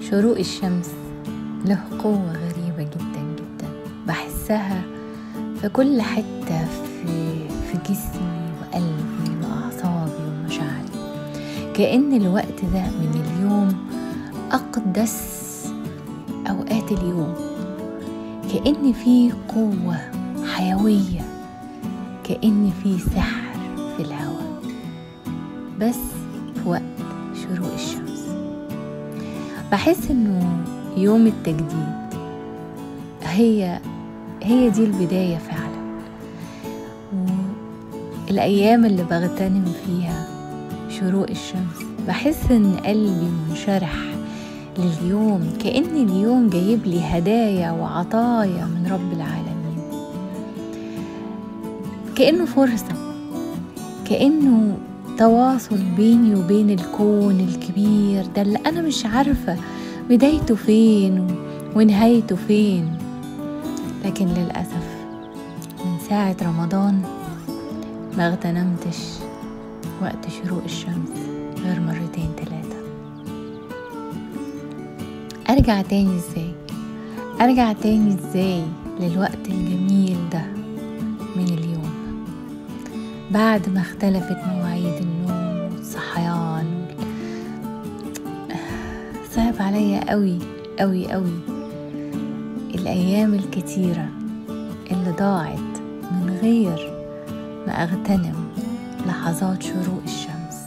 شروق الشمس له قوة غريبة جدا جدا بحسها في كل حتة في, في جسمي وقلبي وأعصابي ومشاعري كأن الوقت ده من اليوم أقدس أوقات اليوم كأن في قوة حيوية كأن في سحر في الهواء بس في وقت شروق الشمس بحس انه يوم التجديد هي هي دي البداية فعلا الأيام اللي بغتنم فيها شروق الشمس بحس إن قلبي منشرح لليوم كأن اليوم جايب لي هدايا وعطايا من رب العالمين كأنه فرصة كأنه تواصل بيني وبين الكون الكبير ده اللي أنا مش عارفة بدايته فين ونهايته فين لكن للأسف من ساعة رمضان ما اغتنمتش وقت شروق الشمس غير مرتين تلاتة أرجع تاني ازاي أرجع تاني ازاي للوقت الجميل ده من اليوم بعد ما اختلفت مواعيد النوم والصحيان صعب عليا قوي قوي قوي الأيام الكتيرة اللي ضاعت من غير ما أغتنم لحظات شروق الشمس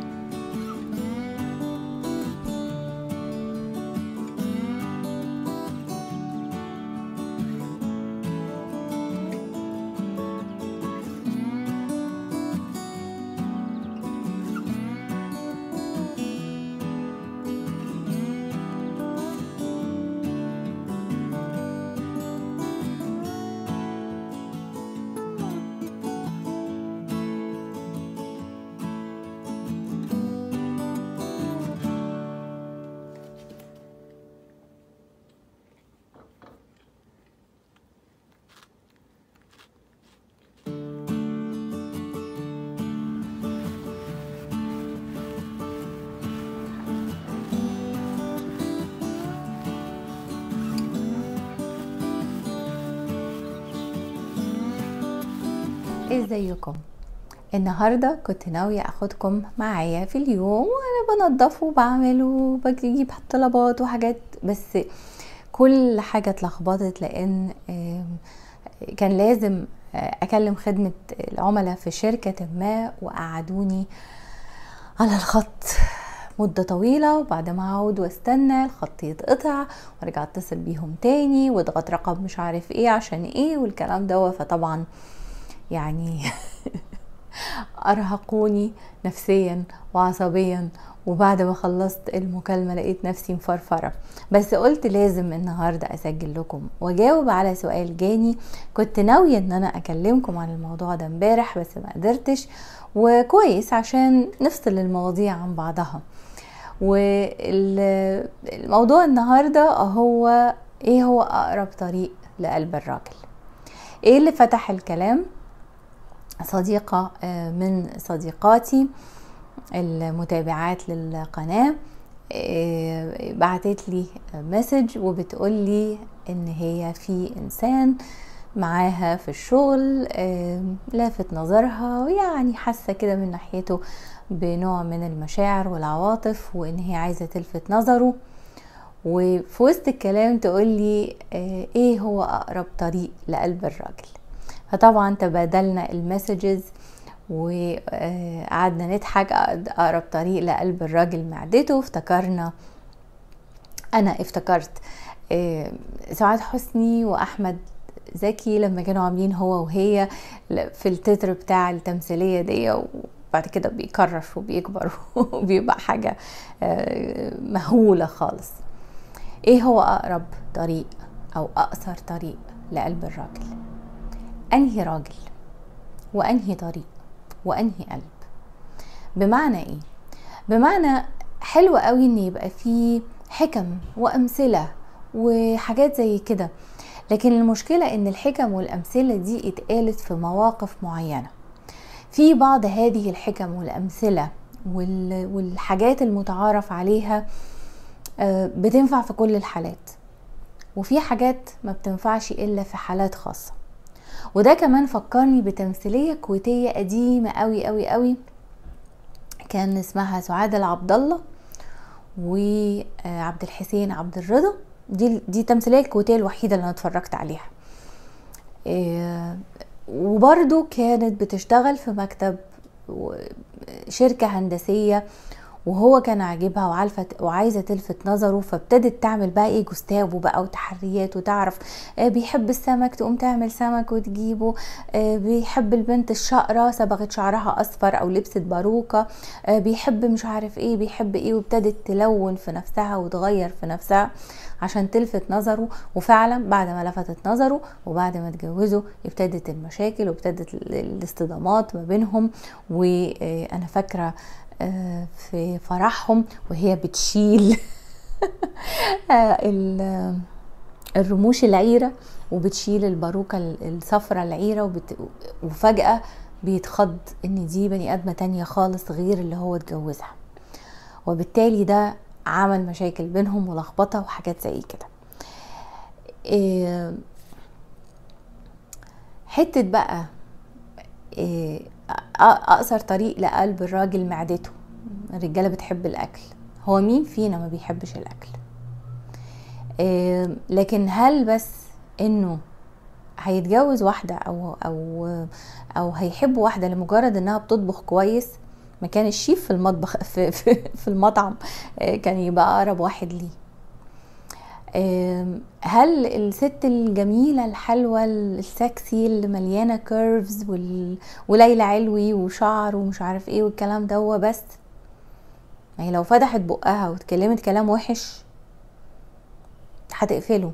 ازيكم النهاردة كنت ناوية اخدكم معايا في اليوم وانا بنضف وبعمل وبجيب طلبات وحاجات بس كل حاجة اتلخبطت لان كان لازم اكلم خدمة العملاء في شركة ما وقعدوني على الخط مدة طويلة وبعد ما اقعد واستنى الخط يتقطع وارجع اتصل بيهم تاني واضغط رقم مش عارف ايه عشان ايه والكلام ده فطبعا يعني ارهقوني نفسيا وعصبيا وبعد ما خلصت المكالمه لقيت نفسي مفرفره بس قلت لازم النهارده اسجل لكم واجاوب على سؤال جاني كنت ناويه ان انا اكلمكم عن الموضوع ده امبارح بس ما قدرتش وكويس عشان نفصل المواضيع عن بعضها والموضوع النهارده هو ايه هو اقرب طريق لقلب الراجل ايه اللي فتح الكلام صديقة من صديقاتي المتابعات للقناة بعتت لي مسج وبتقول لي ان هي في انسان معاها في الشغل لافت نظرها ويعني حاسه كده من ناحيته بنوع من المشاعر والعواطف وان هي عايزه تلفت نظره وفي وسط الكلام تقول لي ايه هو اقرب طريق لقلب الراجل فطبعا تبادلنا المسجز وقعدنا نضحك اقرب طريق لقلب الراجل معدته افتكرنا انا افتكرت سعاد حسني واحمد زكي لما كانوا عاملين هو وهي في التتر بتاع التمثيليه دي وبعد كده بيكرش وبيكبر وبيبقى حاجه مهوله خالص ايه هو اقرب طريق او اقصر طريق لقلب الراجل انهي راجل وانهي طريق وانهي قلب بمعنى ايه بمعنى حلو قوي ان يبقى فيه حكم وامثله وحاجات زي كده لكن المشكله ان الحكم والامثله دي اتقالت في مواقف معينه في بعض هذه الحكم والامثله والحاجات المتعارف عليها آه، بتنفع في كل الحالات وفي حاجات ما بتنفعش الا في حالات خاصه وده كمان فكرني بتمثيليه كويتيه قديمه قوي قوي قوي كان اسمها سعاد العبد الله وعبد الحسين عبد الرضا دي دي التمثيليه الكويتيه الوحيده اللي انا اتفرجت عليها آه، وبرضو كانت بتشتغل في مكتب شركة هندسية وهو كان عاجبها وعارفه وعايزه تلفت نظره فابتدت تعمل بقى ايه جوستافو بقى وتحريات وتعرف آه بيحب السمك تقوم تعمل سمك وتجيبه آه بيحب البنت الشقره صبغت شعرها اصفر او لبست باروكه آه بيحب مش عارف ايه بيحب ايه وابتدت تلون في نفسها وتغير في نفسها عشان تلفت نظره وفعلا بعد ما لفتت نظره وبعد ما اتجوزوا ابتدت المشاكل وابتدت الاصطدامات ما بينهم وانا فاكره في فرحهم وهي بتشيل الرموش العيرة وبتشيل الباروكة الصفرة العيرة وبت... وفجأة بيتخض ان دي بني ادمة تانية خالص غير اللي هو اتجوزها وبالتالي ده عمل مشاكل بينهم ولخبطة وحاجات زي كده حتة بقى اقصر طريق لقلب الراجل معدته الرجاله بتحب الاكل هو مين فينا ما بيحبش الاكل لكن هل بس انه هيتجوز واحدة أو أو أو هيحب واحدة لمجرد إنها بتطبخ كويس مكان الشيف في المطبخ في, في, في المطعم كان يبقى أقرب واحد ليه هل الست الجميله الحلوه السكسي اللي مليانه كيرفز وال... وليلى علوي وشعر ومش عارف ايه والكلام ده هو بس ما هي لو فتحت بقها واتكلمت كلام وحش هتقفله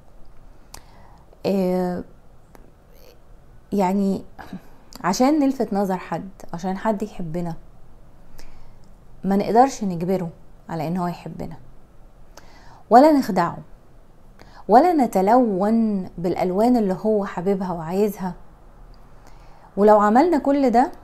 يعني عشان نلفت نظر حد عشان حد يحبنا ما نقدرش نجبره على ان هو يحبنا ولا نخدعه ولا نتلون بالالوان اللي هو حاببها وعايزها ولو عملنا كل ده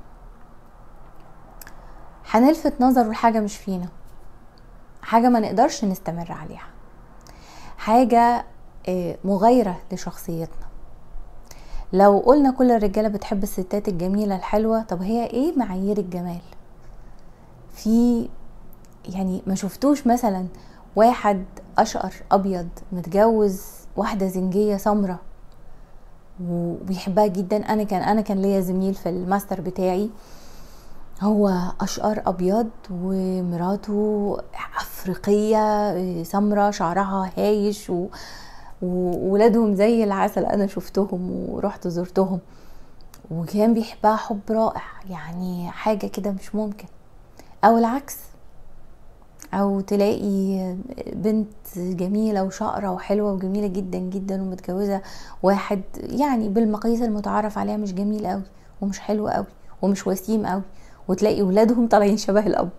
هنلفت نظره لحاجة مش فينا حاجة ما نقدرش نستمر عليها حاجة مغايرة لشخصيتنا لو قلنا كل الرجالة بتحب الستات الجميلة الحلوة طب هي ايه معايير الجمال في يعني ما شفتوش مثلا واحد اشقر ابيض متجوز واحده زنجيه سمراء وبيحبها جدا انا كان انا كان ليا زميل في الماستر بتاعي هو اشقر ابيض ومراته افريقيه سمراء شعرها هايش و... وولادهم زي العسل انا شفتهم ورحت زرتهم وكان بيحبها حب رائع يعني حاجه كده مش ممكن او العكس او تلاقي بنت جميلة وشقرة وحلوة وجميلة جدا جدا ومتجوزة واحد يعني بالمقاييس المتعارف عليها مش جميل قوي ومش حلو قوي ومش وسيم قوي وتلاقي ولادهم طالعين شبه الاب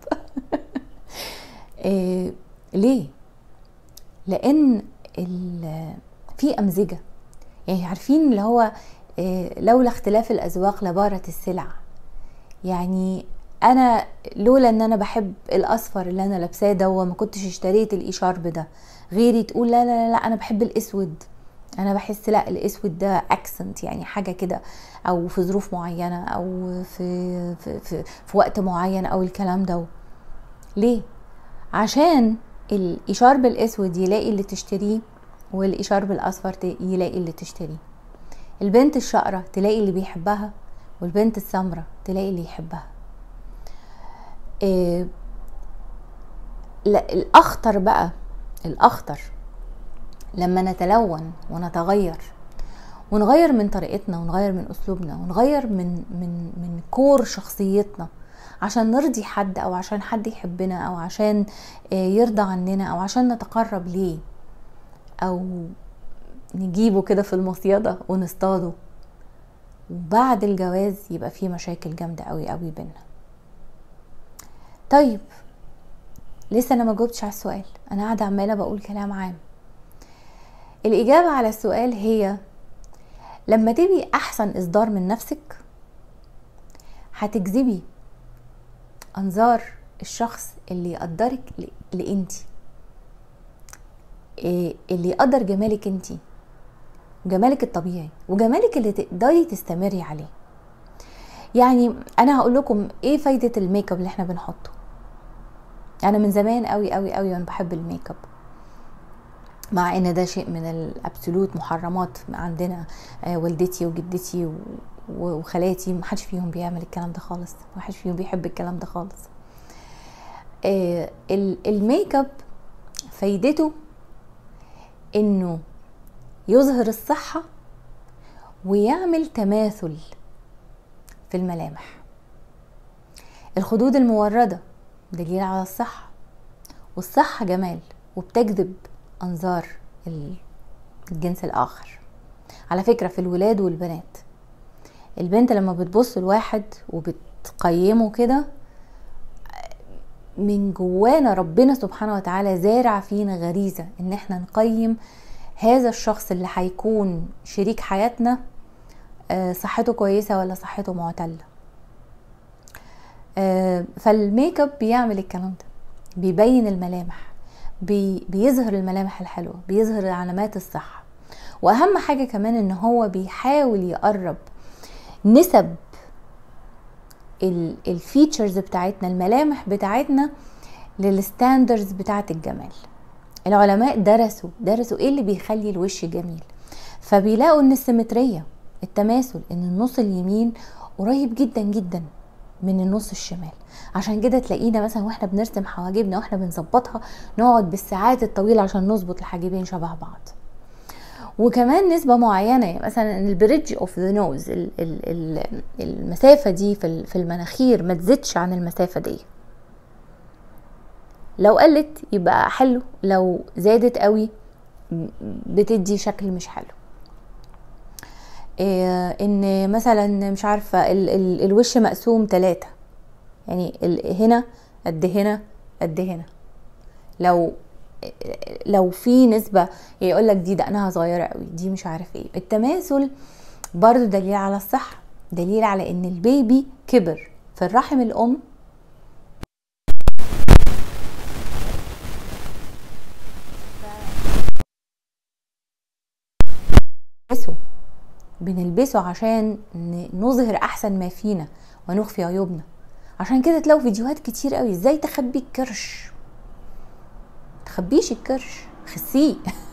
إيه ليه لان في امزجه يعني عارفين اللي هو إيه لولا اختلاف الاذواق لبارت السلع يعني انا لولا ان انا بحب الاصفر اللي انا لابساه ده وما كنتش اشتريت الاشارب ده غيري تقول لا لا لا انا بحب الاسود انا بحس لا الاسود ده اكسنت يعني حاجه كده او في ظروف معينه او في في, في, في وقت معين او الكلام ده ليه عشان الاشارب الاسود يلاقي اللي تشتريه والاشارب الاصفر يلاقي اللي تشتريه البنت الشقرة تلاقي اللي بيحبها والبنت السمرة تلاقي اللي يحبها إيه لا الاخطر بقى الاخطر لما نتلون ونتغير ونغير من طريقتنا ونغير من اسلوبنا ونغير من من من كور شخصيتنا عشان نرضي حد او عشان حد يحبنا او عشان يرضى عننا او عشان نتقرب ليه او نجيبه كده في المصيدة ونصطاده وبعد الجواز يبقى فيه مشاكل جامدة قوي قوي بينا طيب لسه انا ما جاوبتش على السؤال انا قاعده عماله بقول كلام عام الاجابه على السؤال هي لما تبقي احسن اصدار من نفسك هتجذبي انظار الشخص اللي يقدرك لانتي إيه اللي يقدر جمالك انتي جمالك الطبيعي وجمالك اللي تقدري تستمري عليه يعني انا هقول لكم ايه فايده الميك اب اللي احنا بنحطه انا من زمان قوي قوي قوي وانا بحب الميك اب مع ان ده شيء من الابسولوت محرمات عندنا آه والدتي وجدتي وخالاتي محدش فيهم بيعمل الكلام ده خالص محدش فيهم بيحب الكلام ده خالص آه الميك اب فايدته انه يظهر الصحة ويعمل تماثل في الملامح الخدود الموردة دليل على الصحة والصحة جمال وبتجذب أنظار الجنس الآخر على فكرة في الولاد والبنات البنت لما بتبص لواحد وبتقيمه كده من جوانا ربنا سبحانه وتعالى زارع فينا غريزة ان احنا نقيم هذا الشخص اللي هيكون شريك حياتنا صحته كويسة ولا صحته معتلة فالميك اب بيعمل الكلام ده بيبين الملامح بي بيظهر الملامح الحلوة بيظهر علامات الصحة واهم حاجة كمان ان هو بيحاول يقرب نسب الفيتشرز بتاعتنا الملامح بتاعتنا للستاندرز بتاعت الجمال العلماء درسوا درسوا ايه اللي بيخلي الوش جميل فبيلاقوا ان السيمترية التماثل ان النص اليمين قريب جدا جدا من النص الشمال عشان كده تلاقينا مثلا واحنا بنرسم حواجبنا واحنا بنظبطها نقعد بالساعات الطويله عشان نظبط الحاجبين شبه بعض وكمان نسبه معينه يعني مثلا البريدج اوف ذا نوز المسافه دي في المناخير ما تزيدش عن المسافه دي لو قلت يبقى حلو لو زادت قوي بتدي شكل مش حلو إيه ان مثلا مش عارفه ال ال الوش مقسوم ثلاثة يعني هنا قد هنا قد هنا لو لو في نسبة يقول لك دي دقنها صغيرة قوي دي مش عارف ايه التماثل برضو دليل على الصحة دليل على ان البيبي كبر في الرحم الام بنلبسه عشان نظهر احسن ما فينا ونخفي عيوبنا عشان كده تلاقوا فيديوهات كتير قوي ازاي تخبي الكرش تخبيش الكرش خسيه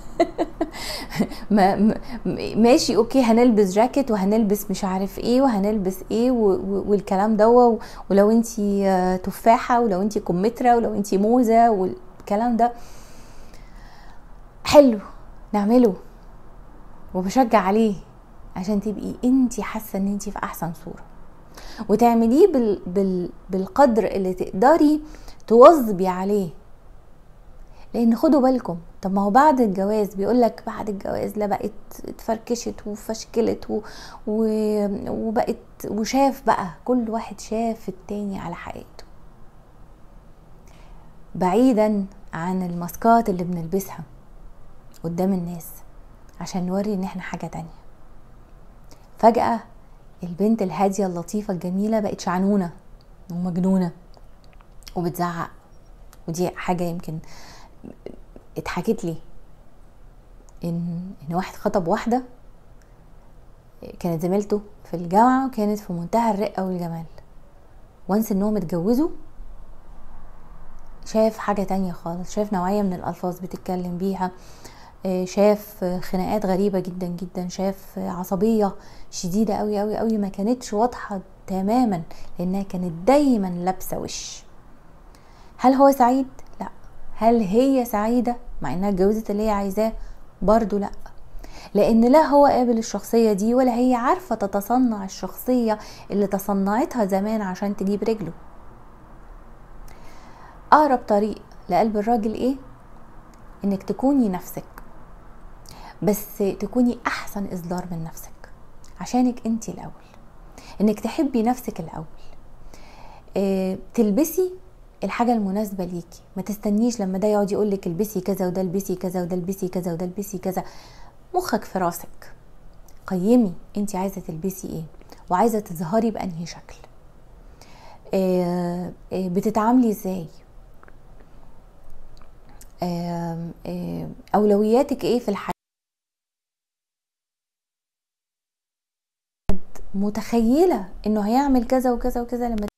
ما ماشي اوكي هنلبس جاكيت وهنلبس مش عارف ايه وهنلبس ايه والكلام ده ولو انتي تفاحه ولو انتي كمثرى ولو انتي موزه والكلام ده حلو نعمله وبشجع عليه عشان تبقي انت حاسه ان انت في احسن صوره وتعمليه بال... بال... بالقدر اللي تقدري تواظبي عليه لان خدوا بالكم طب ما هو بعد الجواز بيقول لك بعد الجواز لا بقت اتفركشت وفشكلت و... و... وبقت وشاف بقى كل واحد شاف التاني على حقيقته بعيدا عن الماسكات اللي بنلبسها قدام الناس عشان نوري ان احنا حاجه تانيه فجأة البنت الهادية اللطيفة الجميلة بقت شعنونة ومجنونة وبتزعق ودي حاجة يمكن اتحكت لي ان ان واحد خطب واحدة كانت زميلته في الجامعة وكانت في منتهى الرقة والجمال وانس انهم اتجوزوا شاف حاجة تانية خالص شاف نوعية من الألفاظ بتتكلم بيها شاف خناقات غريبة جدا جدا شاف عصبية شديدة قوي قوي قوي ما كانتش واضحة تماما لانها كانت دايما لابسة وش هل هو سعيد؟ لا هل هي سعيدة مع انها اتجوزت اللي هي عايزاه؟ برضو لا لان لا هو قابل الشخصية دي ولا هي عارفة تتصنع الشخصية اللي تصنعتها زمان عشان تجيب رجله اقرب طريق لقلب الراجل ايه انك تكوني نفسك بس تكوني احسن اصدار من نفسك عشانك انت الاول انك تحبي نفسك الاول اه تلبسي الحاجه المناسبه ليكي ما تستنيش لما ده يقعد يقول لك البسي كذا وده البسي كذا وده البسي كذا وده البسي كذا مخك في راسك قيمي انت عايزه تلبسي ايه وعايزه تظهري بانهي شكل اه اه بتتعاملي ازاي آم، آم، اولوياتك ايه في الحياه متخيله انه هيعمل كذا وكذا وكذا لما